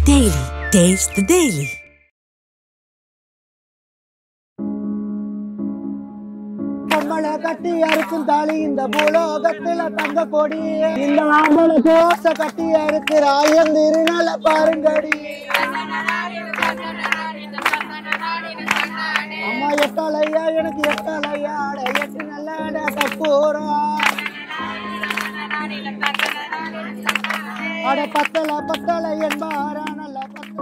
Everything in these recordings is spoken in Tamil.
Daily. Taste the Daily. பொம்மளை கட்டி அறுக்கும் தாலி இந்த பூலோகத்துல தங்க கொடி இந்த ஆம்பளை கோச கட்டி அறுக்கிற ஆயம் திருநாள பாருங்கடி அம்மா எட்டாலையா எனக்கு எட்டாலையா அட எட்டு நல்ல அட கப்பூரா அட பத்தல பத்தல என்பாரா நல்ல பத்தல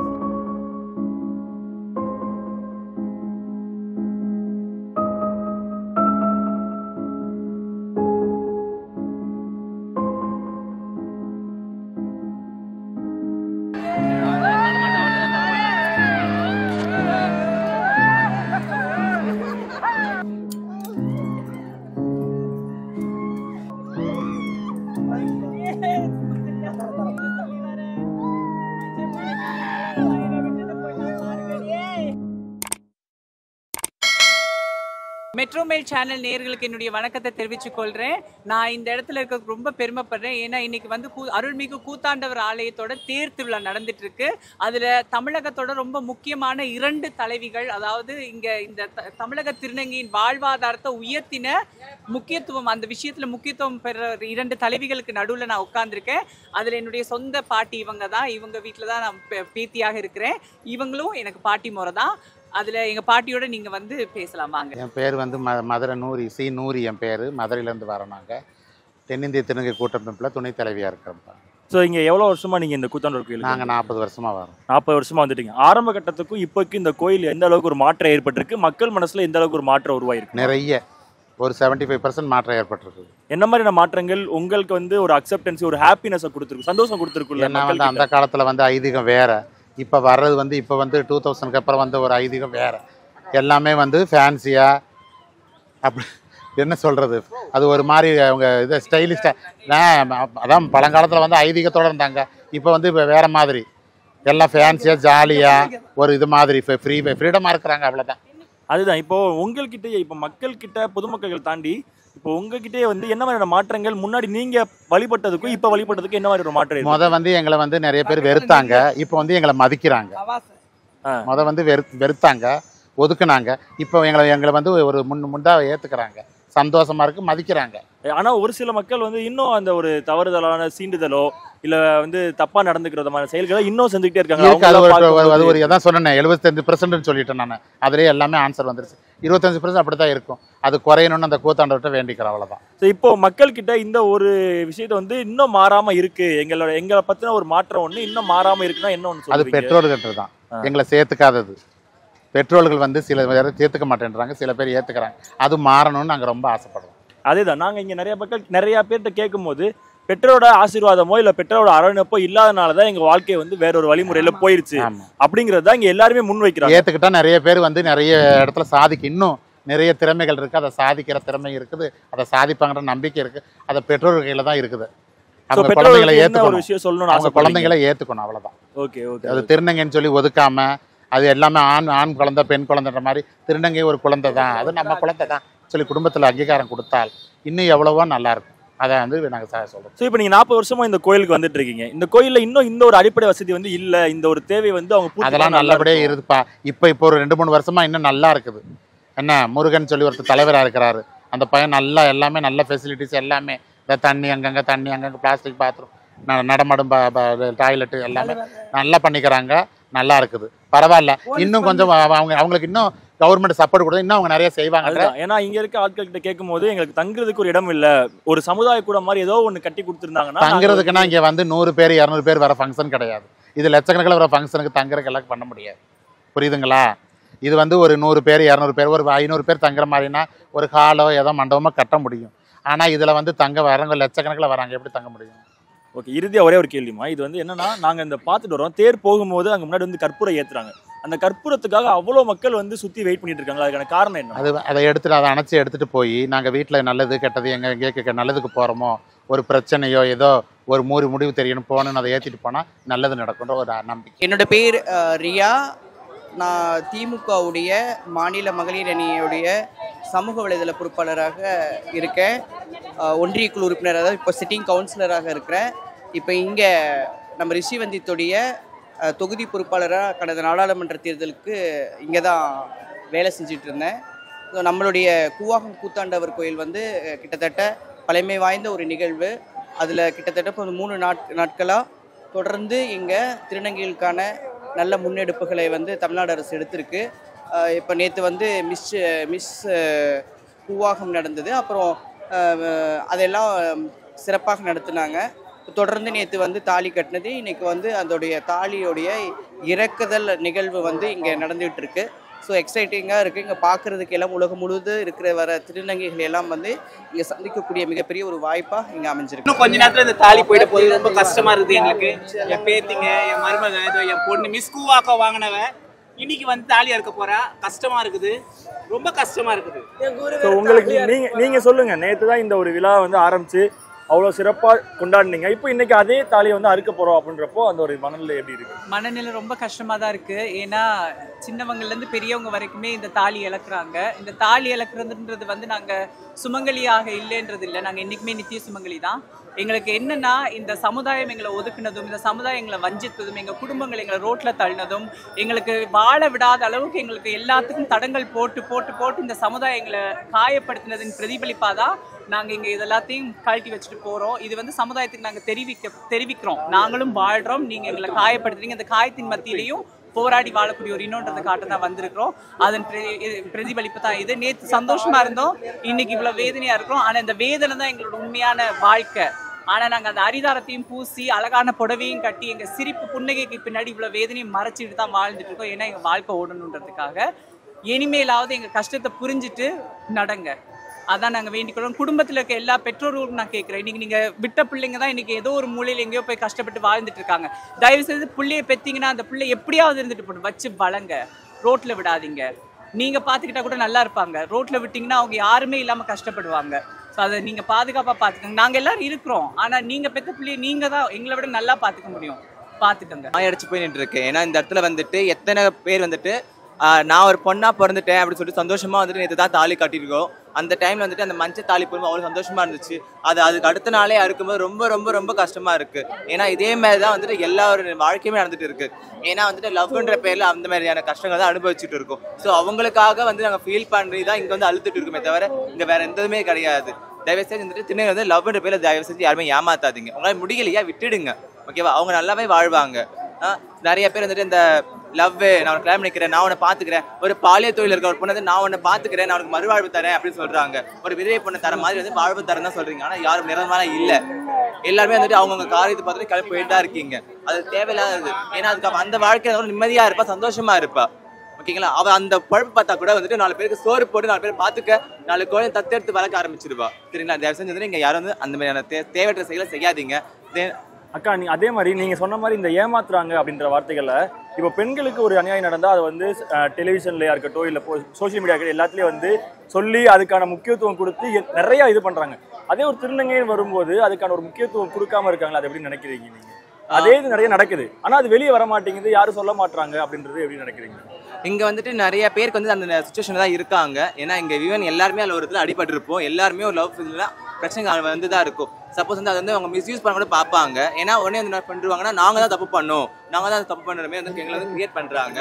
மெட்ரோமெயில் சேனல் நேயர்களுக்கு என்னுடைய வணக்கத்தை தெரிவித்துக் கொள்கிறேன் நான் இந்த இடத்துல இருக்க ரொம்ப பெருமைப்படுறேன் ஏன்னா இன்னைக்கு வந்து கூ அருள்மிகு கூத்தாண்டவர் ஆலயத்தோட தேர் திருவிழா நடந்துட்டு இருக்கு அதில் தமிழகத்தோட ரொம்ப முக்கியமான இரண்டு தலைவிகள் அதாவது இங்கே இந்த த- தமிழக திருநங்கையின் வாழ்வாதாரத்தை உயர்த்தின முக்கியத்துவம் அந்த விஷயத்தில் முக்கியத்துவம் பெற இரண்டு தலைவிகளுக்கு நடுவில் நான் உட்கார்ந்திருக்கேன் அதில் என்னுடைய சொந்த பாட்டி இவங்க தான் இவங்க வீட்டில் தான் நான் பே- பேத்தியாக இருக்கிறேன் இவங்களும் எனக்கு பாட்டி முறை தான் அதில் எங்கள் பாட்டியோட நீங்கள் வந்து பேசலாம் வாங்க என் பேர் வந்து ம மதுரை நூரி சி நூரி என் பேர் மதுரையிலேருந்து வரோம் நாங்கள் தென்னிந்திய திருநங்கை கூட்டமைப்பில் துணைத் தலைவியாக இருக்கிறோம்ப்பா ஸோ இங்கே எவ்வளோ வருஷமா நீங்கள் இந்த கூத்தாண்டவர் கோயில் நாங்கள் நாற்பது வருஷமாக வரோம் நாற்பது வருஷமா வந்துட்டீங்க ஆரம்ப கட்டத்துக்கும் இப்போக்கு இந்த கோயில் எந்த அளவுக்கு ஒரு மாற்றம் ஏற்பட்டிருக்கு மக்கள் மனசுல எந்த அளவுக்கு ஒரு மாற்றம் உருவாயிருக்கு நிறைய ஒரு 75% ஃபைவ் பர்சன்ட் மாற்றம் ஏற்பட்டிருக்குது என்ன மாதிரியான மாற்றங்கள் உங்களுக்கு வந்து ஒரு அக்செப்டன்ஸ் ஒரு ஹாப்பினஸை கொடுத்துருக்கு சந்தோஷம் கொடுத்துருக்குல்ல ஏன்னா வந்து மக்கள் அந்த காலத்தில் வந்து ஐதீகம் வேறு இப்போ வர்றது வந்து இப்போ வந்து டூ தௌசண்ட்க்கு அப்புறம் வந்து ஒரு ஐதீகம் வேறு எல்லாமே வந்து ஃபேன்சியாக அப்படி என்ன சொல்கிறது அது ஒரு மாதிரி அவங்க இது ஸ்டைலிஸ்டாக அதான் பழங்காலத்தில் வந்து ஐதீகத்தோடு இருந்தாங்க இப்போ வந்து இப்போ வேறு மாதிரி எல்லாம் ஃபேன்சியாக ஜாலியாக ஒரு இது மாதிரி ஃப்ரீ ஃப்ரீடமாக இருக்கிறாங்க அவ்வளோதான் அதுதான் இப்போ உங்கள்கிட்டயே இப்போ மக்கள் கிட்ட பொதுமக்கள் தாண்டி இப்போ உங்ககிட்டயே வந்து என்ன மாதிரியான மாற்றங்கள் முன்னாடி நீங்க வழிபட்டதுக்கும் இப்போ வழிபட்டதுக்கும் என்ன மாதிரி ஒரு மாற்றம் இருக்கு? முத வந்து எங்களை வந்து நிறைய பேர் வெறுத்தாங்க இப்போ வந்து எங்களை மதிக்கிறாங்க ஆ. முத வந்து வெறு வெறுத்தாங்க ஒதுக்குனாங்க இப்போ எங்களை எங்களை வந்து ஒரு முன் முண்டா ஏத்துக்கிறாங்க சந்தோஷமா இருக்கு மதிக்கிறாங்க ஆனா ஒரு சில மக்கள் வந்து இன்னும் அந்த ஒரு தவறுதலான சீண்டுதலோ இல்ல வந்து தப்பா நடந்துக்கிற விதமான செயல்களை இன்னும் செஞ்சுக்கிட்டே இருக்காங்க இருக்கு அது அவங்கள ஒரு அது பார்க்கும்போது- ஒரு எதான் சொன்னேன் எழுபத்தஞ்சு பர்சன்ட்னு சொல்லிட்டேன் நான் அதுலேயே எல்லாமே ஆன்சர் வந்துருச்சு இருபத்தஞ்சு பர்சன்ட் அப்படி தான் இருக்கும் அது குறையணும்னு அந்த கூத்தாண்டவர்கிட்ட வேண்டிக்கிறோம் அவ்வளோதான் So, இப்போ மக்கள் கிட்ட இந்த ஒரு விஷயத்த வந்து இன்னும் மாறாம இருக்கு எங்களோட எங்களை பத்தின ஒரு மாற்றம் ஒண்ணு இன்னும் மாறாம இருக்குன்னா என்ன ஒண்ணு அது சொல்லுவீங்க பெற்றோர்கிட்ட தான் ஆ. எங்களை சேர்த்துக்காதது பெற்றோர்கள் வந்து சில பேர் சேர்த்துக்க மாட்டேன்றாங்க சில பேர் ஏத்துக்கிறாங்க அது மாறணும்னு நாங்கள் ரொம்ப ஆசைப்படுறோம் அதேதான் நாங்க இங்க நிறைய மக்கள் நிறைய பேர்கிட்ட கேட்கும்போது பெற்றோரோட ஆசீர்வாதமோ இல்ல பெற்றோரோட அரவணைப்போ இல்லாதனாலதான் எங்க வாழ்க்கை வந்து வேற ஒரு வழிமுறையில போயிருச்சு ஆமா அப்படிங்கறது தான் இங்க எல்லாருமே முன் வைக்கிறாங்க ஏத்துக்கிட்டா நிறைய பேர் வந்து நிறைய இடத்துல சாதிக்க இன்னும் நிறைய திறமைகள் இருக்கு அதை சாதிக்கிற திறமை இருக்குது அதை சாதிப்பாங்கிற நம்பிக்கை இருக்கு அதை பெற்றோர்கள் கையில தான் இருக்குது So, அவங்க குழந்தைகளை பெற்றோர்களுக்கு என்ன ஒரு ஏத்துக்கணும் விஷயம் சொல்லணும்னு அவங்க ஆசைப்படுறீங்க குழந்தைகளை ஏத்துக்கணும் அவ்வளவுதான் ஓகே ஓகே அது திருநங்கைன்னு சொல்லி ஒதுக்காம அது எல்லாமே ஆண் ஆண் குழந்தை பெண் குழந்தைன்ற மாதிரி திருநங்கை ஒரு குழந்தை தான் அது நம்ம குழந்தை தான் சொல்லி குடும்பத்துல அங்கீகாரம் கொடுத்தால் இன்னும் எவ்வளவோ நல்லா இருக்கும் அதை வந்து நாங்க ச- சொல்றோம் ஸோ இப்போ நீங்க நாற்பது வருஷமா இந்த கோயிலுக்கு வந்துட்டு இருக்கீங்க இந்த கோயில்ல இன்னும் இந்த ஒரு அடிப்படை வசதி வந்து இல்ல இந்த ஒரு தேவை வந்து அவங்க பூர்த்தி அதெல்லாம் பண்ணா நல்லா நல்லபடியா இருக்கும். இருக்குப்பா இப்போ இப்போ ஒரு ரெண்டு மூணு வருஷமா இன்னும் நல்லா இருக்குது என்ன முருகன் சொல்லி ஒருத்தர் தலைவரா இருக்கிறாரு அந்த பையன் நல்லா எல்லாமே நல்ல ஃபெசிலிட்டிஸ் எல்லாமே இந்த தண்ணி அங்கங்க தண்ணி அங்கங்க பிளாஸ்டிக் பாத்ரூம் நடமாடும் டாய்லெட் எல்லாமே நல்லா பண்ணிக்கிறாங்க நல்லா இருக்குது பரவாயில்ல இன்னும் கொஞ்சம் அவ- அவங்க அவங்களுக்கு இன்னும் கவர்மெண்ட் சப்போர்ட் கொடுத்தா இன்னும் அவங்க நிறைய செய்வாங்க அதுதான் ஏன்னா இங்க இருக்க ஆட்கள் கிட்ட கேட்கும் போது எங்களுக்கு தங்குறதுக்கு ஒரு இடம் இல்ல ஒரு சமுதாய கூட மாதிரி ஏதோ ஒண்ணு கட்டி கொடுத்துருந்தாங்கன்னா தங்குறதுக்குன்னா இங்க வந்து நூறு பேர் இரநூறு பேர் வர ஃபங்க்ஷன் கிடையாது இது லட்சக்கணக்கில் வர ஃபங்க்ஷனுக்கு தங்குறதுக்கு எல்லாம் பண்ண முடியாது புரியுதுங்களா இது வந்து ஒரு நூறு பேர் இரநூறு பேர் ஒரு ஐநூறு பேர் தங்குற மாதிரினா ஒரு ஹாலோ ஏதோ மண்டபமோ கட்ட முடியும் ஆனா இதுல வந்து தங்க வரவங்க லட்சக்கணக்கில் வராங்க எப்படி தங்க முடியும் ஓகே இறுதியா ஒரே ஒரு கேள்விமா இது வந்து என்னன்னா நாங்க இந்த பார்த்துட்டு வரோம் தேர் போகும்போது அங்க முன்னாடி வந்து கற்பூரம் ஏத்துறாங்க அந்த கற்பூரத்துக்காக அவ்வளவு மக்கள் வந்து சுத்தி வெயிட் பண்ணிட்டு இருக்காங்க அதுக்கான காரணம் என்ன அது அதை எடுத்துட்டு அதை அணைச்சி எடுத்துட்டு போய் நாங்க வீட்ல நல்லது கெட்டது எங்க எங்கே நல்லதுக்கு போறோமோ ஒரு பிரச்சனையோ ஏதோ ஒரு மூறு முடிவு தெரியணும் போகணும்னு அதை ஏத்திட்டு போனா நல்லது நடக்குன்ற ஒரு நம்பிக்கை என்னோட பேர் அஹ், ரியா நான் திமுகவுடைய மாநில மகளிர் அணியுடைய சமூக வலைதள பொறுப்பாளராக இருக்கேன் அஹ், ஒன்றிய குழு உறுப்பினராக இப்போ சிட்டிங் கவுன்சிலராக இருக்கிறேன் இப்போ இங்கே நம்ம ரிஷிவந்தித்துடைய அஹ், தொகுதி பொறுப்பாளராக கடந்த நாடாளுமன்ற தேர்தலுக்கு இங்கே தான் வேலை செஞ்சுட்டு இருந்தேன் ஸோ நம்மளுடைய கூவாகம் கூத்தாண்டவர் கோயில் வந்து அஹ், கிட்டத்தட்ட பழமை வாய்ந்த ஒரு நிகழ்வு அதில் கிட்டத்தட்ட இப்போ ஒரு மூணு நாட் நாட்களாக தொடர்ந்து இங்கே திருநங்கைகளுக்கான நல்ல முன்னெடுப்புகளை வந்து தமிழ்நாடு அரசு எடுத்திருக்கு இப்போ நேற்று வந்து மிஸ் மிஸ் அஹ், கூவாகம் நடந்தது அப்புறம் அஹ், அதெல்லாம் சிறப்பாக நடத்துனாங்க தொடர்ந்து நேற்று வந்து தாலி கட்டினது இன்னைக்கு வந்து அதோடைய தாலியோடைய இறக்குதல் நிகழ்வு வந்து இங்கே நடந்துகிட்டு இருக்கு ஸோ எக்ஸைட்டிங்காக இருக்குது இங்கே பார்க்குறதுக்கு எல்லாம் உலகம் முழுவதும் இருக்கிற வர திருநங்கைகள் எல்லாம் வந்து இங்கே சந்திக்கக்கூடிய மிகப்பெரிய ஒரு வாய்ப்பாக இங்கே அமைஞ்சிருக்கு இன்னும் கொஞ்ச நேரத்துல இந்த தாலி போயிட போது ரொம்ப கஷ்டமா இருக்குது எங்களுக்கு என் பேத்திங்க என் மருமக ஏதோ என் பொண்ணு மிஸ் கூவாக்க வாங்கினவ இன்னைக்கு வந்து தாலி அறுக்க போறா கஷ்டமா இருக்குது ரொம்ப கஷ்டமா இருக்குது ஸோ உங்களுக்கு நீங்க நீங்க சொல்லுங்க நேற்று தான் இந்த ஒரு விழா வந்து ஆரம்பிச்சு அவ்வளோ சிறப்பாக கொண்டாடினீங்க இப்போ இன்னைக்கு அதே தாலியை வந்து அறுக்க போறோம் அப்படின்றப்போ அந்த ஒரு மனநிலை எப்படி இருக்கு மனநிலை ரொம்ப கஷ்டமா தான் இருக்கு ஏன்னா சின்னவங்கள்ல இருந்து பெரியவங்க வரைக்குமே இந்த தாலி இழக்குறாங்க இந்த தாலி இழக்குறதுன்றது வந்து நாங்க சுமங்கலியாக இல்லைன்றது இல்லை நாங்க என்னைக்குமே நித்திய சுமங்கலி தான் எங்களுக்கு என்னன்னா இந்த சமுதாயம் எங்களை ஒதுக்குனதும் இந்த சமுதாயம் எங்களை வஞ்சித்ததும் எங்க குடும்பங்கள் எங்களை ரோட்ல தள்ளினதும் எங்களுக்கு வாழ விடாத அளவுக்கு எங்களுக்கு எல்லாத்துக்கும் தடங்கள் போட்டு போட்டு போட்டு இந்த சமுதாயம் எங்களை காயப்படுத்தினதின் பிரதிபலிப்பாதான் நாங்க இங்க இது எல்லாத்தையும் கழட்டி வச்சுட்டு போறோம் இது வந்து சமுதாயத்துக்கு நாங்க தெரிவிக்க தெரிவிக்கிறோம் நாங்களும் வாழ்றோம் நீங்க எங்களை காயப்படுத்துறீங்க இந்த காயத்தின் மத்தியிலையும் போராடி வாழக்கூடிய ஒரு இன்னொன்றதை காட்ட தான் வந்திருக்கிறோம் அதன் பிர- இது பிரதிபலிப்பு தான் இது நேற்று சந்தோஷமா இருந்தோம் இன்னைக்கு இவ்வளவு வேதனையா இருக்கிறோம் ஆனா இந்த வேதனை தான் எங்களோட உண்மையான வாழ்க்கை ஆனா நாங்க அந்த அரிதாரத்தையும் பூசி அழகான புடவையும் கட்டி எங்க சிரிப்பு புன்னகைக்கு பின்னாடி இவ்வளவு வேதனையும் மறைச்சிட்டு தான் வாழ்ந்துட்டு இருக்கோம் ஏன்னா எங்க வாழ்க்கை ஓடணுன்றதுக்காக இனிமேலாவது எங்க கஷ்டத்தை புரிஞ்சுட்டு நடங்க அதான் நாங்க வேண்டிக்கிறோம் குடும்பத்துல இருக்க எல்லா பெற்றோர்களுக்கும் நான் கேட்கிறேன் இன்னைக்கு நீங்க விட்ட பிள்ளைங்க தான் இன்னைக்கு ஏதோ ஒரு மூலையில எங்கேயோ போய் கஷ்டப்பட்டு வாழ்ந்துட்டு இருக்காங்க தயவு செய்து பிள்ளைய பெத்தீங்கன்னா அந்த பிள்ளை எப்படியாவது இருந்துட்டு போட்டு வச்சு வளங்க ரோட்ல விடாதீங்க நீங்க பாத்துக்கிட்டா கூட நல்லா இருப்பாங்க ரோட்ல விட்டீங்கன்னா அவங்க யாருமே இல்லாம கஷ்டப்படுவாங்க ஸோ அதை நீங்க பாதுகாப்பா பாத்துக்கோங்க நாங்க எல்லாரும் இருக்கிறோம் ஆனா நீங்க பெத்த பிள்ளைய நீங்க தான் எங்களை விட நல்லா பாத்துக்க முடியும் பாத்துக்கோங்க நான் அடிச்சு போய் நின்று இருக்கேன் ஏன்னா இந்த இடத்துல வந்துட்டு எத்தனை பேர் வந்துட்டு ஆஹ், நான் ஒரு பொண்ணா பிறந்துட்டேன் அப்படின்னு சொல்லிட்டு சந்தோஷமா வந்துட்டு நேற்று தான் தாலி கட்டியிருக்கோம் அந்த டைம்ல வந்துட்டு அந்த மஞ்சள் தாலி போடும்போது அவ்வளோ சந்தோஷமா இருந்துச்சு அது அதுக்கு அடுத்த நாளே அறுக்கும்போது ரொம்ப ரொம்ப ரொம்ப கஷ்டமா இருக்கு ஏன்னா இதே மாதிரி தான் வந்துட்டு எல்லாரோட வாழ்க்கையுமே நடந்துட்டு இருக்கு ஏன்னா வந்துட்டு லவ்ன்ற பேர்ல அந்த மாதிரியான கஷ்டங்கள் தான் அனுபவிச்சுட்டு இருக்கோம் ஸோ அவங்களுக்காக வந்து நாங்கள் ஃபீல் பண்ணி தான் இங்கே வந்து அழுத்துட்டு இருக்கோமே தவிர இங்கே வேற எந்ததுமே கிடையாது தயவு செஞ்சு வந்துட்டு திருநெல்வேலி வந்து லவ்ன்ற பேர்ல தயவு செஞ்சு யாருமே ஏமாத்தாதீங்க உங்களால் முடியலையா விட்டுடுங்க ஓகேவா அவங்க நல்லாவே வாழ்வாங்க ஆ, நிறைய பேர் வந்துட்டு இந்த லவ் நான் உனக்கு கல்யாணம் பண்ணிக்கிறேன் நான் உன்னை பாத்துக்கிறேன் ஒரு பாலியல் தொழில் இருக்க ஒரு பொண்ணு வந்து நான் உன்னை பாத்துக்கிறேன் நான் உனக்கு மறுவாழ்வு தரேன் அப்படின்னு சொல்றாங்க ஒரு விதவை பொண்ணு தர மாதிரி வந்து வாழ்வு தரேன் தான் சொல்றீங்க ஆனா யாரும் நிரந்தரமான இல்ல எல்லாருமே வந்துட்டு அவங்கவுங்க காரியத்தை பார்த்துட்டு கிளம்பி போயிட்டு தான் இருக்கீங்க அது தேவையில்லாதது ஏன்னா அதுக்கு அவ அந்த வாழ்க்கையில வந்து நிம்மதியா இருப்பா சந்தோஷமா இருப்பா ஓகேங்களா அவ அந்த பழப்பு பார்த்தா கூட வந்துட்டு நாலு பேருக்கு சோறு போட்டு நாலு பேர் பாத்துக்க நாலு குழந்தை தத்தெடுத்து வளர்க்க ஆரம்பிச்சிருவா சரிங்களா தயவு செஞ்சு வந்துட்டு இங்க யாரும் வந்து அந்த மாதிரியான தே- தேவையற்ற செயலை செய்யாதீங்க தே- அக்கா நீ அதே மாதிரி நீங்க சொன்ன மாதிரி இந்த ஏமாத்துறாங்க அப்படின்ற வார்த்தைகள்ல இப்போ பெண்களுக்கு ஒரு அநியாயம் நடந்தா அது வந்து டெலிவிஷன்லயா இருக்கட்டும் இல்ல சோஷியல் மீடியா எல்லாத்துலயும் வந்து சொல்லி அதுக்கான முக்கியத்துவம் கொடுத்து எ- நிறைய இது பண்றாங்க அதே ஒரு திருநங்கைன்னு வரும்போது அதுக்கான ஒரு முக்கியத்துவம் கொடுக்காம இருக்காங்களா அது எப்படி நினைக்கிறீங்க நீங்க அதே இது நிறைய நடக்குது ஆனா அது வெளியே வர மாட்டேங்குது யாரும் சொல்ல மாட்றாங்க அப்படின்றது எப்படி நினைக்கிறீங்க இங்க வந்துட்டு நிறைய பேருக்கு வந்து அந்த சுச்சுவேஷன் தான் இருக்காங்க ஏன்னா இங்க ஈவன் எல்லாருமே அதுல ஒரு இடத்துல அடிபட்டிருப்போம் எல்லாருமே ஒரு லவ் ஃபீல்ல பிரச்சனைகள் வந்து தான் இருக்கும் சப்போஸ் வந்து அதை வந்து அவங்க மிஸ்யூஸ் பண்ண கூட பார்ப்பாங்க ஏன்னா உடனே வந்து என்ன பண்ணிருவாங்கன்னா நாங்க தான் தப்பு பண்ணோம் நாங்க தான் தப்பு பண்ணுறமே வந்து எங்களை வந்து கிரியேட் பண்றாங்க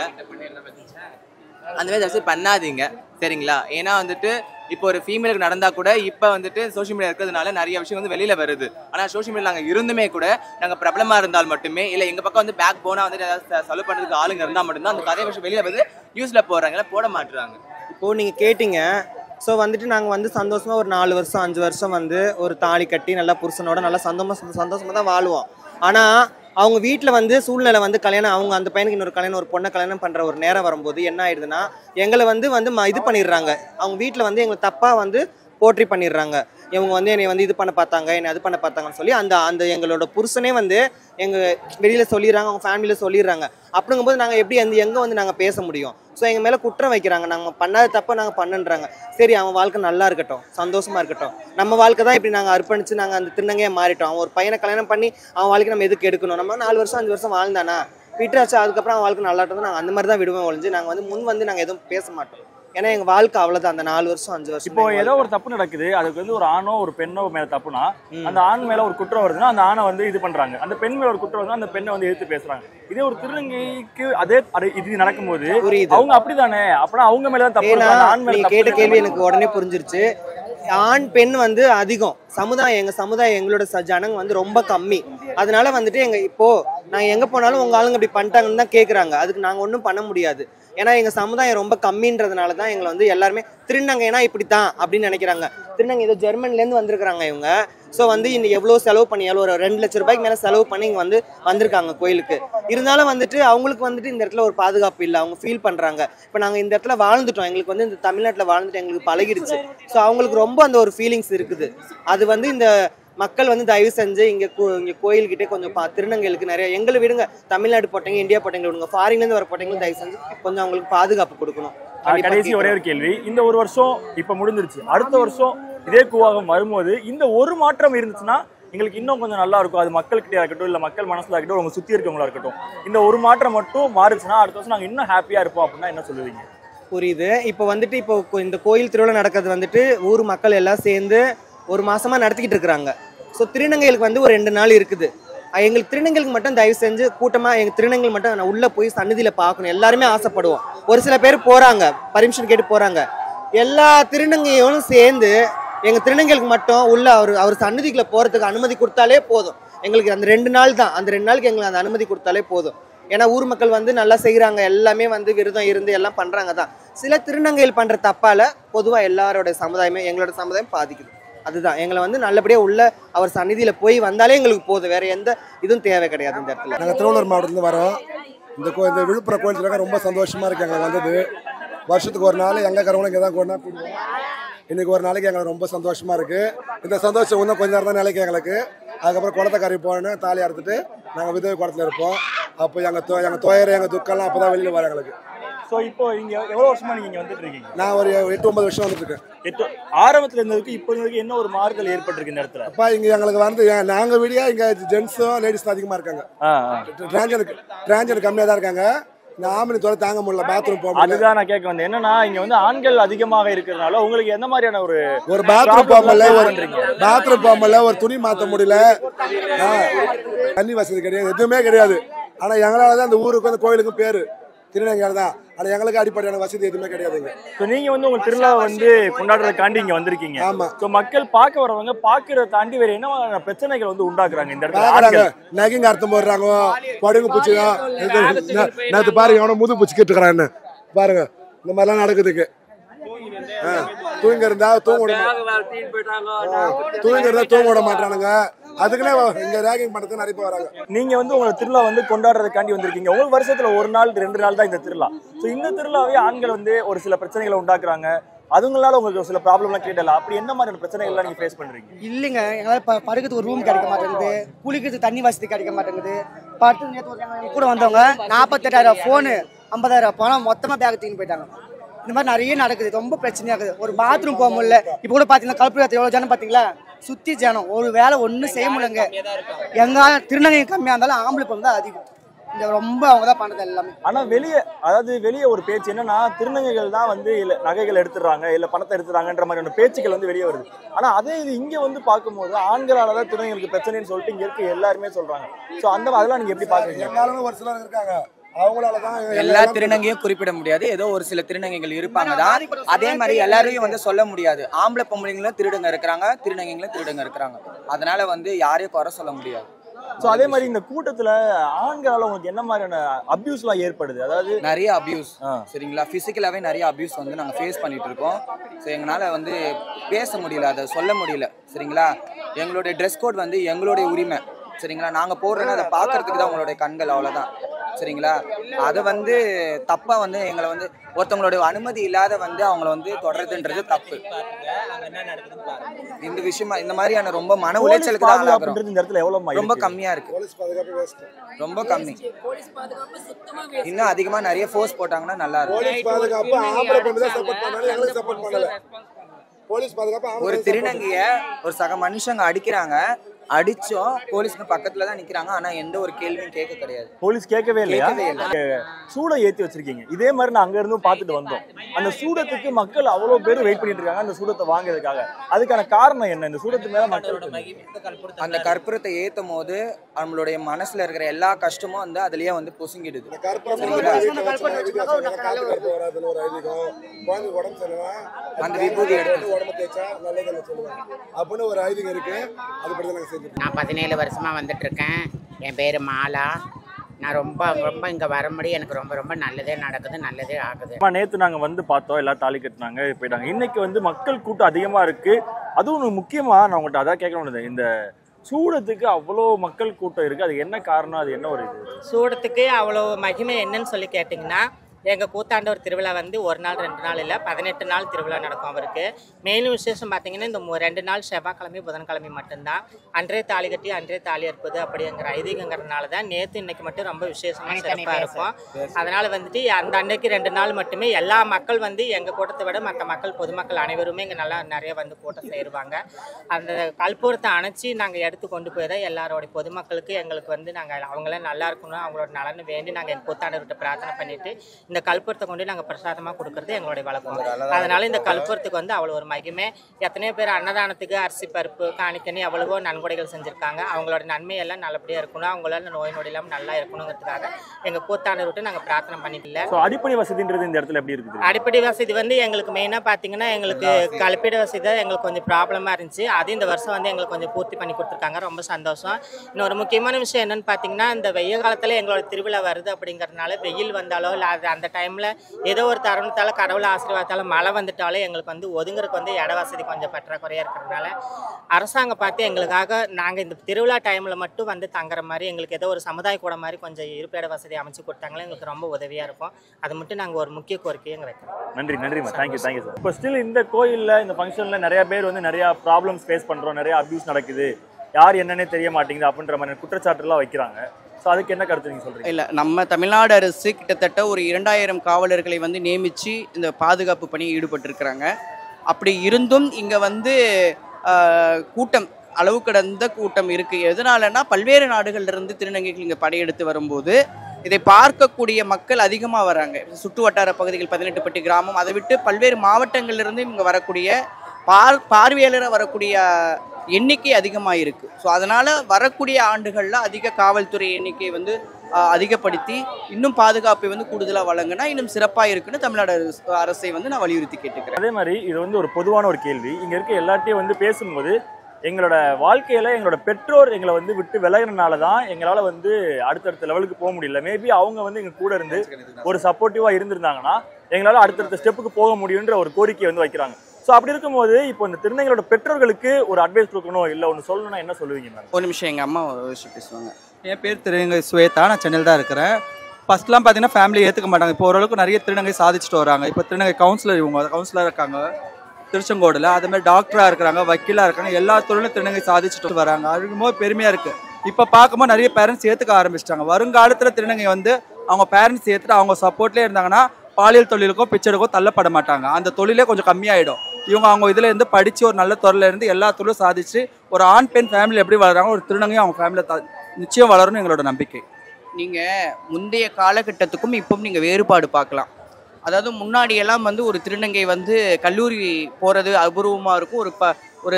அந்த மாதிரி தயவுசெய்து பண்ணாதீங்க சரிங்களா ஏன்னா வந்துட்டு இப்போ ஒரு ஃபீமேலுக்கு நடந்தா கூட இப்போ வந்துட்டு சோஷியல் மீடியா இருக்கிறதுனால நிறைய விஷயம் வந்து வெளியில வருது ஆனால் சோஷியல் மீடியா நாங்கள் இருந்துமே கூட நாங்கள் பிரபலமா இருந்தால் மட்டுமே இல்லை எங்க பக்கம் வந்து பேக் போனா வந்துட்டு ஏதாவது செ- செலவு பண்றதுக்கு ஆளுங்க இருந்தால் மட்டும்தான் அந்த கதை விஷயம் வெளியில வந்து நியூஸ்ல போடுறாங்க இல்ல போட மாட்டுறாங்க இப்போது நீங்கள் கேட்டீங்க ஸோ வந்துட்டு நாங்கள் வந்து சந்தோஷமாக ஒரு நாலு வருஷம் அஞ்சு வருஷம் வந்து ஒரு தாலி கட்டி நல்லா புருஷனோட நல்லா சந்தோஷமா சந்தோஷமாக தான் வாழ்வோம் ஆனால் அவங்க வீட்டில் வந்து சூழ்நிலை வந்து கல்யாணம் அவங்க அந்த பையனுக்கு இன்னொரு கல்யாணம் ஒரு பொண்ணை கல்யாணம் பண்ணுற ஒரு நேரம் வரும்போது என்ன ஆயிடுதுன்னா எங்களை வந்து வந்து ம- இது பண்ணிடுறாங்க அவங்க வீட்டில் வந்து எங்களை தப்பாக வந்து போற்றி பண்ணிடுறாங்க இவங்க வந்து என்னை வந்து இது பண்ண பார்த்தாங்க என்னை அது பண்ண பார்த்தாங்கன்னு சொல்லி அந்த அந்த எங்களோட புருஷனே வந்து எங்கள் வெளியில் சொல்லிடுறாங்க அவங்க ஃபேமிலியில் சொல்லிடுறாங்க அப்படிங்கும்போது நாங்கள் எப்படி அந்த எங்கே வந்து நாங்கள் பேச முடியும் ஸோ எங்கள் மேலே குற்றம் வைக்கிறாங்க நாங்கள் பண்ணாத தப்பை நாங்கள் பண்ணுன்றாங்க சரி அவன் வாழ்க்கை நல்லா இருக்கட்டும் சந்தோஷமா இருக்கட்டும் நம்ம வாழ்க்கை தான் இப்படி நாங்கள் அர்ப்பணிச்சு நாங்கள் அந்த திருநங்கையை மாறிட்டோம் அவன் ஒரு பையனை கல்யாணம் பண்ணி அவன் வாழ்க்கை நம்ம எதுக்கு எடுக்கணும் நம்ம நாலு வருஷம் அஞ்சு வருஷம் வாழ்ந்தானா விட்டுறாச்சு அதுக்கப்புறம் அவன் வாழ்க்கை நல்லா நாங்கள் அந்த மாதிரி தான் விடுவோம் ஒழிஞ்சு நாங்கள் வந்து முன் வந்து நாங்கள் எதுவும் பேச மாட்டோம் ஏன்னா எங்கள் வாழ்க்கை அவ்வளோதான் அந்த நாலு வருஷம் அஞ்சு வருஷம் இப்போ ஏதோ ஒரு தப்பு நடக்குது அதுக்கு வந்து ஒரு ஆணோ ஒரு பெண்ணோ மேல தப்புனா அந்த ஆண் மேல ஒரு குற்றம் வருதுன்னா அந்த ஆணை வந்து இது பண்றாங்க அந்த பெண் மேல ஒரு குற்றம் வருதுன்னா அந்த பெண்ணை வந்து எதிர்த்து பேசுறாங்க இதே ஒரு திருநங்கைக்கு அதே அது இது நடக்கும்போது புரியுது. அவங்க அப்படிதானே அப்பனா அவங்க மேல தான் தப்பு ஏன்னா இருக்கு. அந்த ஆண் மேல நீ தப்பு கேட்ட இல்லைன்ற கேள்வி மாதிரி எனக்கு உடனே புரிஞ்சிருச்சு ஆண் பெண் வந்து அதிகம் சமுதாயம் எங்க சமுதாயம் எங்களோட ச- ஜனங்க வந்து ரொம்ப கம்மி அதனால வந்துட்டு எங்க இப்போ நாங்க எங்க போனாலும் உங்க ஆளுங்க இப்படி பண்ணிட்டாங்கன்னு தான் கேக்குறாங்க அதுக்கு நாங்க ஒன்றும் பண்ண முடியாது ஏன்னா எங்க சமுதாயம் ரொம்ப கம்மின்றதுனால தான் எங்களை வந்து எல்லாருமே திருநங்கைனா இப்படித்தான் அப்படின்னு நினைக்கிறாங்க திருநங்கை ஏதோ ஜெர்மன்ல இருந்து வந்திருக்கிறாங்க இவங்க ஸோ வந்து இன்னைக்கு எவ்வளோ செலவு பண்ணி எவ்வளோ ஒரு ரெண்டு லட்ச ரூபாய்க்கு மேலே செலவு பண்ணி இங்கே வந்து வந்திருக்காங்க கோயிலுக்கு இருந்தாலும் வந்துட்டு அவங்களுக்கு வந்துட்டு இந்த இடத்துல ஒரு பாதுகாப்பு இல்லை அவங்க ஃபீல் பண்ணுறாங்க இப்போ நாங்கள் இந்த இடத்துல வாழ்ந்துட்டோம் எங்களுக்கு வந்து இந்த தமிழ்நாட்டில் வாழ்ந்துட்டு எங்களுக்கு பழகிடுச்சு ஸோ அவங்களுக்கு ரொம்ப அந்த ஒரு ஃபீலிங்ஸ் இருக்குது அது வந்து இந்த மக்கள் வந்து தயவு செஞ்சு இங்கே இங்கே கோயில்கிட்டே கொஞ்சம் பா திருநங்கைகளுக்கு நிறைய எங்களை விடுங்க தமிழ்நாடு போட்டீங்க இந்தியா போட்டீங்க விடுங்க ஃபாரின்லேருந்து வர போட்டீங்களும் தயவு செஞ்சு கொஞ்சம் அவங்களுக்கு பாதுகாப்பு கொடுக்கணும் ஆ, கண்டிப்பா கடைசி ஒரே ஒரு கேள்வி இந்த ஒரு வருஷம் இப்ப முடிஞ்சிருச்சு அடுத்த வருஷம் இதே கூவாகம் வரும்போது இந்த ஒரு மாற்றம் இருந்துச்சுன்னா எங்களுக்கு இன்னும் கொஞ்சம் நல்லா இருக்கும் அது மக்கள்கிட்ட இருக்கட்டும் இல்ல மக்கள் மனசுல இருக்கட்டும் உங்க சுத்தி இருக்கவங்களா இருக்கட்டும் இந்த ஒரு மாற்றம் மட்டும் மாறுச்சுன்னா அடுத்த வருஷம் நாங்க இன்னும் ஹாப்பியா இருப்போம் அப்படின்னா என்ன சொல்லுவீங்க புரியுது இப்போ வந்துட்டு இப்போ கொ- இந்த கோயில் திருவிழா நடக்கிறது வந்துட்டு ஊர் மக்கள் எல்லாம் சேர்ந்து ஒரு மாசமா நடத்திக்கிட்டு இருக்கிறாங்க ஸோ திருநங்கைகளுக்கு வந்து ஒரு ரெண்டு நாள் இருக்குது அஹ் எங்களுக்கு திருநங்கைகளுக்கு மட்டும் தயவு செஞ்சு கூட்டமா எங்க திருநங்கை மட்டும் நான் உள்ள போய் சன்னதியில பார்க்கணும் எல்லாருமே ஆசைப்படுவோம் ஒரு சில பேர் போறாங்க பர்மிஷன் கேட்டு போறாங்க எல்லா திருநங்கையும் சேர்ந்து எங்க திருநங்கைகளுக்கு மட்டும் உள்ள அவர் அவர் சன்னதிக்குள்ள போறதுக்கு அனுமதி கொடுத்தாலே போதும் எங்களுக்கு அந்த ரெண்டு நாள் தான் அந்த ரெண்டு நாளுக்கு எங்களுக்கு அந்த அனுமதி கொடுத்தாலே போதும் ஏன்னா ஊர் மக்கள் வந்து நல்லா செய்கிறாங்க எல்லாமே வந்து விரதம் இருந்து எல்லாம் பண்ணுறாங்க தான் சில திருநங்கைகள் பண்ணுற தப்பால் பொதுவாக எல்லாரோட சமுதாயமே எங்களோட சமுதாயம் பாதிக்குது அதுதான் எங்களை வந்து நல்லபடியாக உள்ள அவர் சந்நிதியில் போய் வந்தாலே எங்களுக்கு போதும் வேற எந்த இதுவும் தேவை கிடையாது இந்த இடத்துல நாங்கள் திருவள்ளூர் மாவட்டத்துலேருந்து வரோம் இந்த கோ இந்த விழுப்புரம் கோயில் திருவிழா ரொம்ப சந்தோஷமாக இருக்கு எங்களுக்கு வந்தது வருஷத்துக்கு ஒரு நாள் எங்கே கரவங்களும் இங்கே தான் கொண்டா கூடுவோம் இன்னைக்கு ஒரு நாளைக்கு எங்களுக்கு ரொம்ப சந்தோஷமாக இருக்குது இந்த சந்தோஷம் இன்னும் கொஞ்ச நேரம் தான் நிலைக்கு எங்களுக்கு அதுக்கப்புறம் குளத்தக்கரை போகணும் தாலி அறுத்துட்டு நாங்கள் விதவை குளத்தில் இருப்போம் அப்போ எங்கள் தோ எங்கள் துயரம் எங்கள் துக்கம்லாம் அப்போ தான் வெளியில் வரும் எங்களுக்கு சோ இப்போ இங்க எவ்வளவு வருஷமா நீங்க இங்க வந்துட்டு இருக்கீங்க நான் ஒரு எட்டு ஒன்பது வருஷம் வந்துட்டு இருக்கேன் எட்டு ஆரம்பத்துல இருந்ததுக்கு இப்போ இருந்ததுக்கு என்ன ஒரு மாறுதல் ஏற்பட்டிருக்கு இந்த இடத்துல அப்பா இங்கே எங்களுக்கு வந்து நாங்கள் விடியா இங்கே ஜென்ஸும் லேடிஸ் தான் அதிகமாக இருக்காங்க ஆ, ஆ. டிரான்ஜனுக்கு டிரான்ஜன் கம்மியாக தான் இருக்காங்க இந்த ஆம்பளை தொலை தாங்க முடியல பாத்ரூம் போக முடியல அதுதான் நான் கேட்க வந்தேன் என்னன்னா இங்க வந்து ஆண்கள் அதிகமாக இருக்கிறதுனால உங்களுக்கு எந்த மாதிரியான ஒரு ஒரு பாத்ரூம் போக முடியல ஒரு பண்றீங்க? பாத்ரூம் போக முடியல ஒரு துணி மாத்த முடியல ஆ, தண்ணி வசதி கிடையாது எதுவுமே கிடையாது ஆனா எங்களால தான் அந்த ஊருக்கு வந்து கோயிலுக்கும் பேரு திருநங்கையால தான் ஆனா எங்களுக்கு அடிப்படையான வசதி எதுவுமே கிடையாதுங்க So, நீங்க வந்து உங்க திருவிழா வந்து கொண்டாடுறதுக்காண்டி இங்க வந்திருக்கீங்க ஆமா. சோ மக்கள் பார்க்க வரவங்க பாக்குறத தாண்டி வேற என்ன மாதிரியான பிரச்சனைகள் வந்து உண்டாக்குறாங்க இந்த இடத்துல பாக்குறாங்க ஆண்கள். நகைங்க அர்த்தம் போடுறாங்க படுகு பூச்சிதான் நேற்று பாருங்க அவனை முது பூச்சி கேட்டுக்கிறான்னு பாருங்க இந்த மாதிரிலாம் நடக்குதுக்கு ஆ, தூங்க இருந்தா தூங்க விட மா- தூங்க இருந்தா தூங்க விட மாட்டானுங்க அதுக்குன்னே இங்க ரேகிங் பண்றதுக்கு நிறைய பேர் வராங்க நீங்க வந்து உங்க திருவிழா வந்து கொண்டாடுறதுக்காண்டி வந்திருக்கீங்க உங்களுக்கு வருஷத்துல ஒரு நாள் ரெண்டு நாள் தான் இந்த திருவிழா சோ இந்த திருவிழாவே ஆண்கள் வந்து ஒரு சில பிரச்சனைகளை உண்டாக்குறாங்க அதுங்களால உங்களுக்கு ஒரு சில ப்ராப்ளம்லாம் கிரியேட் அப்படி என்ன மாதிரியான பிரச்சனைகள்லாம் நீங்க ஃபேஸ் பண்றீங்க இல்லைங்க எங்களால் ப படுக்கிறதுக்கு ஒரு ரூம் கிடைக்க மாட்டேங்குது குளிக்கிறதுக்கு தண்ணி வசதி கிடைக்க மாட்டேங்குது படுத்து நேற்று ஒருத்தவங்க எங்க கூட வந்தவங்க நாற்பத்தெட்டாயிரம் ஃபோனு ஐம்பதாயிரம் பணம் மொத்தமாக பேக் தூக்கின்னு போயிட்டாங்க இந்த மாதிரி நிறைய நடக்குது ரொம்ப பிரச்சனையாகுது ஒரு பாத்ரூம் போக முடியல இப்போ கூட பார்த்தீங்கன்னா கல்புரத்தில் எவ்வளோ ஜனம் பார்த்தீங்களா சுற்றி ஜனம் ஒரு வேலை ஒன்றும் செய்ய முடியலங்க எங்க திருநங்கை கம்மியாக இருந்தாலும் ஆம்பளை பொண்ணு தான் அதிகம் இந்த ரொம்ப அவங்க தான் பண்ணுறது எல்லாமே ஆனா வெளியே அதாவது வெளியே ஒரு பேச்சு என்னன்னா திருநங்கைகள் தான் வந்து இல்ல நகைகள் எடுத்துறாங்க இல்ல பணத்தை எடுத்துறாங்கன்ற மாதிரியான பேச்சுக்கள் வந்து வெளியே வருது ஆனா அதே இது இங்க வந்து பார்க்கும்போது ஆண்களால தான் திருநங்கைகளுக்கு பிரச்சனைன்னு சொல்லிட்டு இங்க இருக்க எல்லாருமே சொல்றாங்க சோ அந்த அதெல்லாம் நீங்க எப்படி பாக்குறீங்க என்னாலும் ஒரு சிலர் இருக்காங்க அவங்களால தான் எல்லா திருநங்கையும் குறிப்பிட முடியாது ஏதோ ஒரு சில திருநங்கைகள் இருப்பாங்க தான் அதே மாதிரி எல்லாரையும் வந்து சொல்ல முடியாது ஆம்பளை பொம்பளைங்களும் திருடங்க இருக்கிறாங்க திருநங்கைங்களும் திருடங்க இருக்கிறாங்க அதனால வந்து யாரையும் குறை சொல்ல முடியாது சோ அதே மாதிரி இந்த கூட்டத்துல ஆண்களால உங்களுக்கு என்ன மாதிரியான அபியூஸ் எல்லாம் ஏற்படுது அதாவது நிறைய அபியூஸ் ஆ. சரிங்களா ஃபிசிக்கலாகவே நிறைய அபியூஸ் வந்து நாங்கள் ஃபேஸ் பண்ணிட்டு இருக்கோம் ஸோ எங்களால் வந்து பேச முடியல அதை சொல்ல முடியல சரிங்களா எங்களுடைய ட்ரெஸ் கோட் வந்து எங்களுடைய உரிமை சரிங்களா நாங்கள் போடுறோன்னா அதை பார்க்கறதுக்கு தான் உங்களுடைய கண்கள் அவ்வளோதான் சரிங்களா அதை வந்து தப்பாக வந்து எங்களை வந்து ஒருத்தவங்களுடைய அனுமதி இல்லாத வந்து அவங்கள வந்து தொடர்றதுன்றது தப்பு இந்த விஷயமா இந்த மாதிரியான ரொம்ப மன போலீஸ் உளைச்சலுக்கு தான் ஆளாகிறோம் பாதுகாப்புன்றது இந்த இடத்துல எவ்வளவு ரொம்ப கம்மியா இருக்கு போலீஸ் பாதுகாப்பு வேஸ்ட் ரொம்ப கம்மி இன்னும் அதிகமா நிறைய ஃபோர்ஸ் போட்டாங்கன்னா நல்லா இருக்கும் போலீஸ் பாதுகாப்பு ஆம்பளை பொண்ணு தான் சப்போர்ட் பண்ணாலும் எங்களுக்கு சப்போர்ட் பண்ணல போலீஸ் பாதுகாப்பு ஆம்பளை ஒரு support திருநங்கைய ஒரு சக மனுஷங்க அடிக்கிறாங்க அடிச்சோம் போலீஸ்க்கு பக்கத்துல தான் நிக்கிறாங்க ஆனா எந்த ஒரு கேள்வியும் கேட்க கிடையாது போலீஸ் கேட்கவே இல்லையா கேட்கவே இல்லை. சூடை ஏத்தி வச்சிருக்கீங்க இதே மாதிரி நான் அங்க இருந்தும் பார்த்துட்டு வந்தோம் அந்த சூடத்துக்கு மக்கள் அவ்வளவு பேர் வெயிட் பண்ணிட்டு இருக்காங்க அந்த சூடத்தை வாங்குறதுக்காக அதுக்கான காரணம் என்ன இந்த சூடத்து மேல மக்கள் அந்த கற்பூரத்தை ஏத்தும் போது நம்மளுடைய மனசுல இருக்கிற எல்லா கஷ்டமும் வந்து அதுலயே வந்து பொசுங்கிடுது வராதுன்னு ஒரு ஐதீகம் குழந்தை உடம்பு சரியில்லை அந்த விபூதி எடுத்து உடம்பு தேய்ச்சா நல்லதுன்னு சொல்லுவாங்க அப்படின்னு ஒரு ஐதீகம் இருக்கு அதுபடி தான் நாங்கள் செஞ்சுட்டு நான் பதினேழு வருஷமாக வந்துட்டு இருக்கேன் என் பேர் மாலா நான் ரொம்ப ரொம்ப இங்கே வர முடியும் எனக்கு ரொம்ப ரொம்ப நல்லதே நடக்குது நல்லதே ஆகுது அம்மா நேத்து நாங்க வந்து பார்த்தோம் எல்லாம் தாலி கட்டினாங்க போயிட்டாங்க இன்னைக்கு வந்து மக்கள் கூட்டம் அதிகமா இருக்கு அதுவும் ஒண்ணு முக்கியமா நான் உங்கள்கிட்ட அதான் கேட்கணும் இந்த சூடத்துக்கு அவ்வளோ மக்கள் கூட்டம் இருக்கு அது என்ன காரணம் அது என்ன ஒரு இது சூடத்துக்கு அவ்வளோ மகிமை என்னன்னு சொல்லி கேட்டிங்கன்னா எங்கள் கூத்தாண்டவர் திருவிழா வந்து ஒரு நாள் ரெண்டு நாள் இல்லை பதினெட்டு நாள் திருவிழா நடக்கும் அவருக்கு மேலும் விசேஷம் பார்த்தீங்கன்னா இந்த மு- ரெண்டு நாள் செவ்வாய்க்கிழமை புதன்கிழமை மட்டும்தான் அன்றே தாலி கட்டி அன்றே தாலி அறுப்பது அப்படிங்கிற ஐதீகங்கிறதுனால தான் நேற்று இன்னைக்கு மட்டும் ரொம்ப விசேஷமாக சிறப்பாக இருக்கும் அதனால் வந்துட்டு அந்த அன்னைக்கு ரெண்டு நாள் மட்டுமே எல்லா மக்கள் வந்து எங்கள் கூட்டத்தை விட மற்ற மக்கள் பொதுமக்கள் அனைவருமே இங்கே நல்லா நிறைய வந்து கூட்டம் சேருவாங்க அந்த கற்பூரத்தை அணைச்சி நாங்கள் எடுத்து கொண்டு போய் தான் எல்லாரோடைய பொதுமக்களுக்கு எங்களுக்கு வந்து நாங்கள் அவங்களாம் நல்லா இருக்கணும் அவங்களோட நலன் வேண்டி நாங்கள் எங்கள் கூத்தாண்டவர்கிட்ட பிரார்த்தனை பண்ணிட்டு இந்த கற்பூரத்தை கொண்டு நாங்கள் பிரசாதமாக கொடுக்கறது எங்களுடைய வழக்கம் அதனால இந்த கற்பூரத்துக்கு வந்து அவ்வளோ ஒரு மகிமை எத்தனையோ பேர் அன்னதானத்துக்கு அரிசி பருப்பு காணிக்கனி அவ்வளவோ நன்கொடைகள் செஞ்சுருக்காங்க அவங்களோட நன்மையெல்லாம் நல்லபடியாக இருக்கணும் அவங்களால நோய் நொடி இல்லாமல் நல்லா இருக்கணுங்கிறதுக்காக எங்கள் கூத்தாண்டவர்கிட்ட நாங்கள் பிரார்த்தனை பண்ணிக்கல ஸோ அடிப்படை வசதின்றது இந்த இடத்துல எப்படி இருக்குது அடிப்படை வசதி வந்து எங்களுக்கு மெயினாக பார்த்தீங்கன்னா எங்களுக்கு கழிப்பிட வசதி தான் எங்களுக்கு கொஞ்சம் ப்ராப்ளமாக இருந்துச்சு அது இந்த வருஷம் வந்து எங்களுக்கு கொஞ்சம் பூர்த்தி பண்ணி கொடுத்துருக்காங்க ரொம்ப சந்தோஷம் இன்னொரு முக்கியமான விஷயம் என்னன்னு பார்த்தீங்கன்னா இந்த வெய்ய காலத்தில் எங்களோட திருவிழா வருது அப்படிங்கறதுனால வெயில் வந்தாலோ இல்லை அது அந்த டைமில் ஏதோ ஒரு தருணத்தால் கடவுள் ஆசீர்வாதத்தால் மழை வந்துட்டாலே எங்களுக்கு வந்து ஒதுங்குறதுக்கு வந்து இட வசதி கொஞ்சம் பற்றாக்குறையாக இருக்கிறதுனால அரசாங்கம் பார்த்து எங்களுக்காக நாங்கள் இந்த திருவிழா டைமில் மட்டும் வந்து தங்குற மாதிரி எங்களுக்கு ஏதோ ஒரு சமுதாய கூட மாதிரி கொஞ்சம் இருப்பிட வசதி அமைச்சு கொடுத்தாங்களே எங்களுக்கு ரொம்ப உதவியாக இருக்கும் அது மட்டும் நாங்கள் ஒரு முக்கிய கோரிக்கையை எங்க வைக்கிறோம் நன்றி நன்றிம்மா தேங்க்யூ தேங்க்யூ சார் இப்போ ஸ்டில் இந்த கோயில்ல இந்த ஃபங்க்ஷன்ல நிறைய பேர் வந்து நிறைய ப்ராப்ளம்ஸ் ஃபேஸ் பண்றோம் நிறைய அபியூஸ் நடக்குது யார் என்னன்னே தெரிய மாட்டேங்குது அப்படின்ற மாதிரி குற்றச்சாட்டுலாம் வைக்கிறாங்க ஸோ அதுக்கு என்ன கருத்து நீங்க சொல்றீங்க இல்லை நம்ம தமிழ்நாடு அரசு கிட்டத்தட்ட ஒரு இரண்டாயிரம் காவலர்களை வந்து நியமித்து இந்த பாதுகாப்பு பணியில் ஈடுபட்டிருக்கிறாங்க அப்படி இருந்தும் இங்கே வந்து ஆஹ், கூட்டம் அளவு கடந்த கூட்டம் இருக்குது எதனாலன்னா பல்வேறு நாடுகள்ல இருந்து திருநங்கைகள் இங்கே படையெடுத்து வரும்போது இதை பார்க்கக்கூடிய மக்கள் அதிகமாக வராங்க சுற்று வட்டார பகுதிகள் பதினெட்டுப்பட்டி கிராமம் அதை விட்டு பல்வேறு மாவட்டங்கள்ல இருந்து இங்கே வரக்கூடிய பார் பார்வையாளராக வரக்கூடிய எண்ணிக்கை அதிகமாக இருக்குது ஸோ அதனால் வரக்கூடிய ஆண்டுகளில் அதிக காவல்துறை எண்ணிக்கை வந்து ஆஹ், அதிகப்படுத்தி இன்னும் பாதுகாப்பை வந்து கூடுதலாக வழங்கினா இன்னும் சிறப்பாக இருக்குன்னு தமிழ்நாடு அரசு- அரசை வந்து நான் வலியுறுத்தி கேட்டுக்கிறேன் அதே மாதிரி இது வந்து ஒரு பொதுவான ஒரு கேள்வி இங்க இருக்க எல்லார்ட்டையும் வந்து பேசும்போது எங்களோட வாழ்க்கையில எங்களோட பெற்றோர் எங்களை வந்து விட்டு விலகினால தான் எங்களால வந்து அடுத்தடுத்த லெவலுக்கு போக முடியல மேபி அவங்க வந்து எங்க கூட இருந்து ஒரு சப்போர்ட்டிவா இருந்திருந்தாங்கன்னா எங்களால அடுத்தடுத்த ஸ்டெப்புக்கு போக முடியுன்ற ஒரு கோரிக்கையை வந்து வைக்கிறாங்க ஸோ அப்படி இருக்கும்போது இப்போ இந்த திருநங்கைகளோட பெற்றோர்களுக்கு ஒரு அட்வைஸ் கொடுக்கணும் இல்லை ஒன்று சொல்லணும்னா என்ன சொல்லுவீங்க மேம் ஒரு நிமிஷம் எங்கள் அம்மா ஒரு விஷயம் பேசுவாங்க என் பேர் திருநங்கை சுவேதா நான் சென்னையில் தான் இருக்கிறேன் ஃபர்ஸ்ட்லாம் பார்த்தீங்கன்னா ஃபேமிலி ஏற்றுக்க மாட்டாங்க இப்போ ஓரளவுக்கு நிறைய திருநங்கை சாதிச்சுட்டு வராங்க இப்போ திருநங்கை கவுன்சிலர் இவங்க கவுன்சிலர் இருக்காங்க திருச்செங்கோடில் அதே மாதிரி டாக்டராக இருக்கிறாங்க வக்கீலாக இருக்காங்க எல்லா தொழிலும் திருநங்கை சாதிச்சுட்டு வராங்க அதுக்கும்போது பெருமையாக இருக்குது இப்போ பார்க்கும்போது நிறைய பேரண்ட்ஸ் ஏற்றுக்க ஆரம்பிச்சிட்டாங்க வருங்காலத்தில் திருநங்கை வந்து அவங்க பேரண்ட்ஸ் ஏற்றுட்டு அவங்க சப்போர்ட்லேயே இருந்தாங்கன்னா பாலியல் தொழிலுக்கும் பிச்சைடுக்கும் தள்ளப்பட மாட்டாங்க அந்த தொழிலே கொஞ்சம் கம்மியாயிடும் இவங்க அவங்க இதுல இருந்து படிச்சு ஒரு நல்ல துறையில இருந்து எல்லா தொழிலும் சாதிச்சு ஒரு ஆண் பெண் ஃபேமிலி எப்படி வளர்றாங்க ஒரு திருநங்கையும் அவங்க ஃபேமிலியில் நிச்சயம் வளரும்னு எங்களோட நம்பிக்கை நீங்கள் முந்தைய காலகட்டத்துக்கும் இப்பவும் நீங்கள் வேறுபாடு பார்க்கலாம் அதாவது முன்னாடி எல்லாம் வந்து ஒரு திருநங்கை வந்து கல்லூரி போகிறது அபூர்வமாக இருக்கும் ஒரு ப ஒரு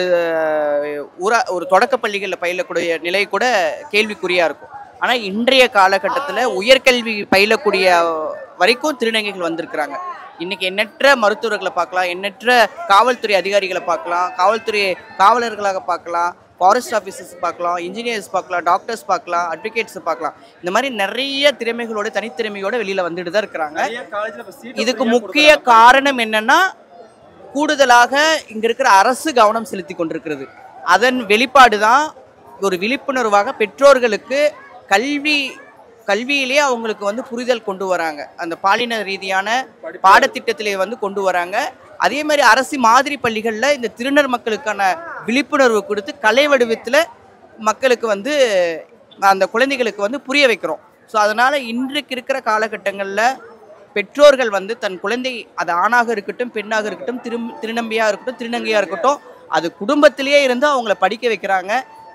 ஊரா ஒரு தொடக்க பள்ளிகளில் பயிலக்கூடிய நிலை கூட கேள்விக்குறியாக இருக்கும் ஆனால் இன்றைய காலகட்டத்தில் உயர்கல்வி பயிலக்கூடிய வரைக்கும் திருநங்கைகள் வந்திருக்கிறாங்க இன்னைக்கு எண்ணற்ற மருத்துவர்களை பார்க்கலாம் எண்ணற்ற காவல்துறை அதிகாரிகளை பார்க்கலாம் காவல்துறை காவலர்களாக பார்க்கலாம் ஃபாரஸ்ட் ஆஃபீஸர்ஸ் பார்க்கலாம் இன்ஜினியர்ஸ் பார்க்கலாம் டாக்டர்ஸ் பார்க்கலாம் அட்வொகேட்ஸ் பார்க்கலாம் இந்த மாதிரி நிறைய திறமைகளோட தனித்திறமையோட வெளியில வந்துட்டு தான் இருக்கிறாங்க இதுக்கு முக்கிய காரணம் என்னன்னா கூடுதலாக இங்க இருக்கிற அரசு கவனம் செலுத்தி கொண்டிருக்கிறது அதன் வெளிப்பாடு தான் ஒரு விழிப்புணர்வாக பெற்றோர்களுக்கு கல்வி கல்வியிலே அவங்களுக்கு வந்து புரிதல் கொண்டு வராங்க அந்த பாலின ரீதியான பாடத்திட்டத்திலே வந்து கொண்டு வராங்க அதே மாதிரி அரசு மாதிரி பள்ளிகளில் இந்த திருநர் மக்களுக்கான விழிப்புணர்வு கொடுத்து கலை வடிவத்தில் மக்களுக்கு வந்து அந்த குழந்தைகளுக்கு வந்து புரிய வைக்கிறோம் ஸோ அதனால் இன்றைக்கு இருக்கிற காலகட்டங்களில் பெற்றோர்கள் வந்து தன் குழந்தை அது ஆணாக இருக்கட்டும் பெண்ணாக இருக்கட்டும் திரு திருநம்பியாக இருக்கட்டும் திருநங்கையாக இருக்கட்டும் அது குடும்பத்திலேயே இருந்து அவங்கள படிக்க வைக்கிறாங்க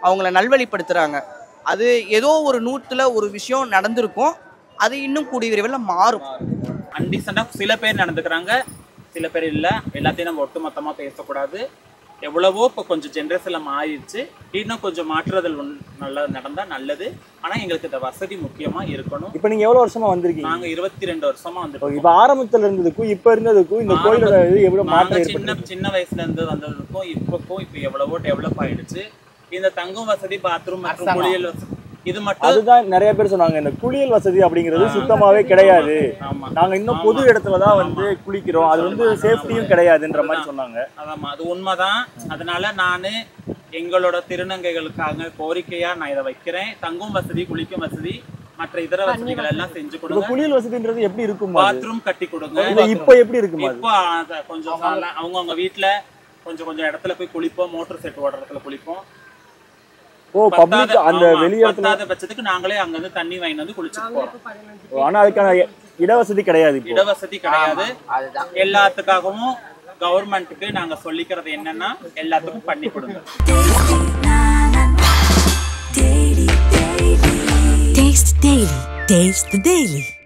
அவங்கள நல்வழிப்படுத்துகிறாங்க அது ஏதோ ஒரு நூற்றுல ஒரு விஷயம் நடந்திருக்கும் அது இன்னும் கூடிய விரைவில் மாறும் அன்டிசெண்டாக சில பேர் நடந்துக்கிறாங்க சில பேர் இல்லை எல்லாத்தையும் நம்ம ஒட்டுமொத்தமாக பேசக்கூடாது எவ்வளவோ இப்போ கொஞ்சம் ஜென்ரேஷனில் மாறிடுச்சு இன்னும் கொஞ்சம் மாற்றுதல் ஒன் நல்லது நடந்தால் நல்லது ஆனால் எங்களுக்கு இந்த வசதி முக்கியமாக இருக்கணும் இப்போ நீங்க எவ்வளவு வருஷமா வந்திருக்கீங்க நாங்கள் இருபத்தி ரெண்டு வருஷமாக வந்துருக்கோம் இப்போ ஆரம்பத்துல இருந்ததுக்கும் இப்ப இருந்ததுக்கும் இந்த கோயிலோட இது எவ்வளவு நாங்க மாற்றம் சின்ன ஏற்பட்டு சின்ன வயசுல இருந்து வந்ததுக்கும் இப்போக்கும் இப்போ எவ்வளவோ டெவலப் ஆயிடுச்சு இந்த தங்கும் வசதி பாத்ரூம் மற்றும் அரசாங்கம். குளியல் வசதி இது மட்டும் அதுதான் நிறைய பேர் சொன்னாங்க இந்த குளியல் வசதி அப்படிங்கிறது சுத்தமாவே கிடையாது ஆமா. நாங்க இன்னும் பொது இடத்துல தான் வந்து குளிக்கிறோம் அது வந்து சேஃப்டியும் கிடையாதுன்ற மாதிரி சொன்னாங்க அதாம்மா அது உண்மைதான் அதனால நான் எங்களோட திருநங்கைகளுக்காக கோரிக்கையா நான் இதை வைக்கிறேன் தங்கும் வசதி குளிக்கும் வசதி மற்ற இதர வசதிகள் எல்லாம் செஞ்சு இப்ப கொடுங்க குளியல் வசதின்றது எப்படி இருக்கும் அது? பாத்ரூம் கட்டி கொடுங்க இல்ல இப்ப எப்படி இருக்குமா அது? இப்போ அத கொஞ்சம் சால- அவங்கவங்க வீட்ல கொஞ்சம் கொஞ்சம் இடத்துல போய் குளிப்போம் மோட்டர் செட் ஓடுற இடத்துல குளிப்போம் ஓ பத்தாத- பப்ளிக் அந்த ஆமா, வெளி இடத்துல பத்தாத பட்சத்துக்கு நாங்களே அங்க இருந்து தண்ணி வாங்கிட்டு வந்து குளிச்சுட்டு போறோம் ஆனா அதுக்கான இடவசதி கிடையாது இப்போ இடவசதி கிடையாது எல்லாத்துக்காகவும் கவர்மெண்ட்டுக்கு நாங்க சொல்லிக்கிறது என்னன்னா எல்லாத்துக்கும் பண்ணி கொடுங்க Taste the Daily. Taste the Daily.